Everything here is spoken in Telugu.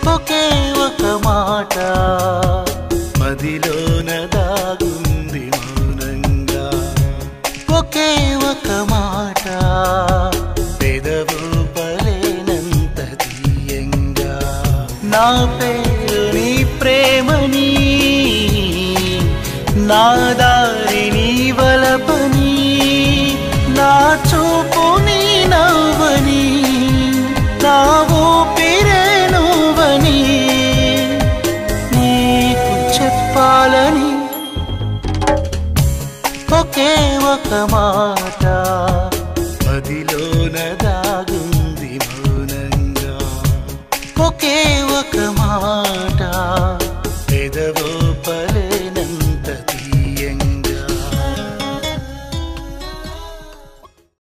ఒకే ఒక మాట మదిలోన దాగుంది మౌనంగా ఒకే ఒక మాట పెదవు పలేనంత తీయంగా నా పేరు నీ ప్రేమని నా దారి నీ వలపని నా చూపు నీ నవ్వని నా ఊపిరే నువ్వని నీకు చెప్పాలని ఒకే ఒక మాట మదిలోన దా